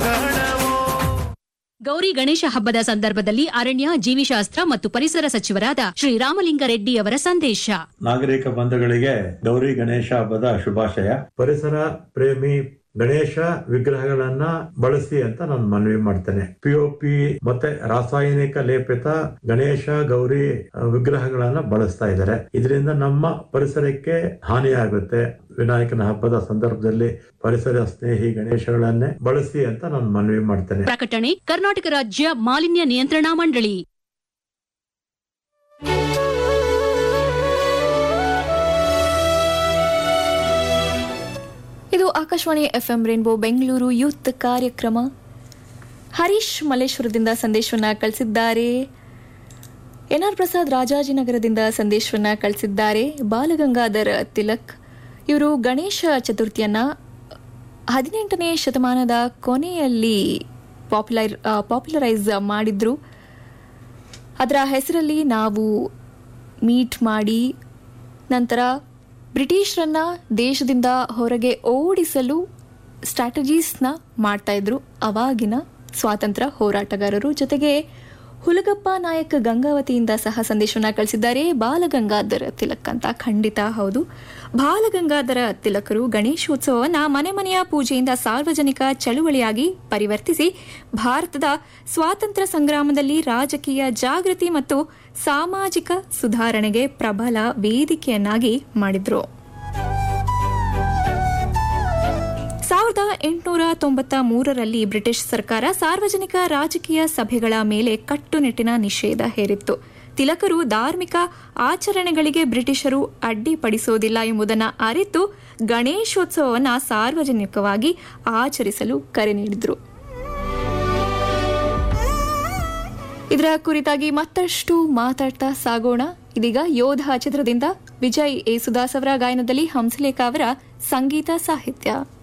ಅಂಗಣವೋ ಗೌರಿ ಗಣೇಶ ಹಬ್ಬದ ಸಂದರ್ಭದಲ್ಲಿ ಅರಣ್ಯ ಜೀವಿಶಾಸ್ತ್ರ ಮತ್ತು ಪರಿಸರ ಸಚಿವರಾದ ಶ್ರೀ ರಾಮಲಿಂಗಾರೆಡ್ಡಿ ಅವರ ಸಂದೇಶ ನಾಗರಿಕ ಬಂಧುಗಳಿಗೆ ಗೌರಿ ಗಣೇಶ ಹಬ್ಬದ ಶುಭಾಶಯ ಪರಿಸರ ಪ್ರೇಮಿ ಗಣೇಶ ವಿಗ್ರಹಗಳನ್ನ ಬಳಸಿ ಅಂತ ನಾನು ಮನವಿ ಮಾಡ್ತೇನೆ ಪಿಒಪಿ ಮತ್ತೆ ರಾಸಾಯನಿಕ ಲೇಪಿತ ಗಣೇಶ ಗೌರಿ ಆ, ವಿಗ್ರಹಗಳನ್ನ ಬಳಸ್ತಾ ಇದ್ದಾರೆ ಇದರಿಂದ ನಮ್ಮ ಪರಿಸರಕ್ಕೆ ಹಾನಿಯಾಗುತ್ತೆ ವಿನಾಯಕನ ಹಬ್ಬದ ಸಂದರ್ಭದಲ್ಲಿ ಪರಿಸರ ಸ್ನೇಹಿ ಗಣೇಶಗಳನ್ನೇ ಬಳಸಿ ಅಂತ ನಾನು ಮನವಿ ಮಾಡ್ತೇನೆ ಪ್ರಕಟಣೆ ಕರ್ನಾಟಕ ರಾಜ್ಯ ಮಾಲಿನ್ಯ ನಿಯಂತ್ರಣಾ ಮಂಡಳಿ ಇದು Akashvani FM rainbow Bengaluru youth ಕಾರ್ಯಕ್ರಮ ಹರೀಶ್ ಮಲ್ಲೇಶ್ವರದಿಂದ ಸಂದೇಶವನ್ನ ಕಳಿಸಿದ್ದಾರೆ ಎನ್ ಆರ್ ಪ್ರಸಾದ್ ರಾಜಾಜಿನಗರದಿಂದ ಸಂದೇಶವನ್ನ ಕಳಿಸಿದ್ದಾರೆ ಬಾಲಗಂಗಾಧರ್ ತಿಲಕ್ ಇವರು ಗಣೇಶ ಚತುರ್ಥಿಯನ್ನ ಹದಿನೆಂಟನೇ ಶತಮಾನದ ಕೊನೆಯಲ್ಲಿ ಪಾಪ್ಯುಲರ್ ಪಾಪ್ಯುಲರೈಸ್ ಮಾಡಿದ್ರು ಅದರ ಹೆಸರಲ್ಲಿ ನಾವು ಮೀಟ್ ಮಾಡಿ ನಂತರ ಬ್ರಿಟಿಷರನ್ನ ದೇಶದಿಂದ ಹೊರಗೆ ಓಡಿಸಲು ಸ್ಟ್ರಾಟಜೀಸ್ನ ಮಾಡ್ತಾ ಇದ್ರು ಅವಾಗಿನ ಸ್ವಾತಂತ್ರ್ಯ ಹೋರಾಟಗಾರರು ಜೊತೆಗೆ ಹುಲಗಪ್ಪ ನಾಯಕ್ ಗಂಗಾವತಿಯಿಂದ ಸಹ ಸಂದೇಶವನ್ನ ಕಳಿಸಿದ್ದಾರೆ ಬಾಲಗಂಗಾಧರ ತಿಲಕ್ ಅಂತ ಖಂಡಿತ ಹೌದು ಬಾಲಗಂಗಾಧರ ತಿಲಕರು ಗಣೇಶೋತ್ಸವವನ್ನ ಮನೆ ಮನೆಯ ಪೂಜೆಯಿಂದ ಸಾರ್ವಜನಿಕ ಚಳುವಳಿಯಾಗಿ ಪರಿವರ್ತಿಸಿ ಭಾರತದ ಸ್ವಾತಂತ್ರ್ಯ ಸಂಗ್ರಾಮದಲ್ಲಿ ರಾಜಕೀಯ ಜಾಗೃತಿ ಮತ್ತು ಸಾಮಾಜಿಕ ಸುಧಾರಣೆಗೆ ಪ್ರಬಲ ವೇದಿಕೆಯನ್ನಾಗಿ ಮಾಡಿದ್ರು ಸಾವಿರದ ಎಂಟುನೂರ ತೊಂಬತ್ತ ಮೂರರಲ್ಲಿ ಬ್ರಿಟಿಷ್ ಸರ್ಕಾರ ಸಾರ್ವಜನಿಕ ರಾಜಕೀಯ ಸಭೆಗಳ ಮೇಲೆ ಕಟ್ಟುನಿಟ್ಟಿನ ನಿಷೇಧ ಹೇರಿತ್ತು ತಿಲಕರು ಧಾರ್ಮಿಕ ಆಚರಣೆಗಳಿಗೆ ಬ್ರಿಟಿಷರು ಅಡ್ಡಿಪಡಿಸೋದಿಲ್ಲ ಎಂಬುದನ್ನು ಅರಿತು ಗಣೇಶೋತ್ಸವವನ್ನು ಸಾರ್ವಜನಿಕವಾಗಿ ಆಚರಿಸಲು ಕರೆ ನೀಡಿದ್ರು ಇದರ ಕುರಿತಾಗಿ ಮತ್ತಷ್ಟು ಮಾತಾಡ್ತಾ ಸಾಗೋಣ ಇದೀಗ ಯೋಧ ಚಿತ್ರದಿಂದ ವಿಜಯ್ ಯೇಸುದಾಸ್ ಅವರ ಗಾಯನದಲ್ಲಿ ಹಂಸಲೇಖ ಅವರ ಸಂಗೀತ ಸಾಹಿತ್ಯ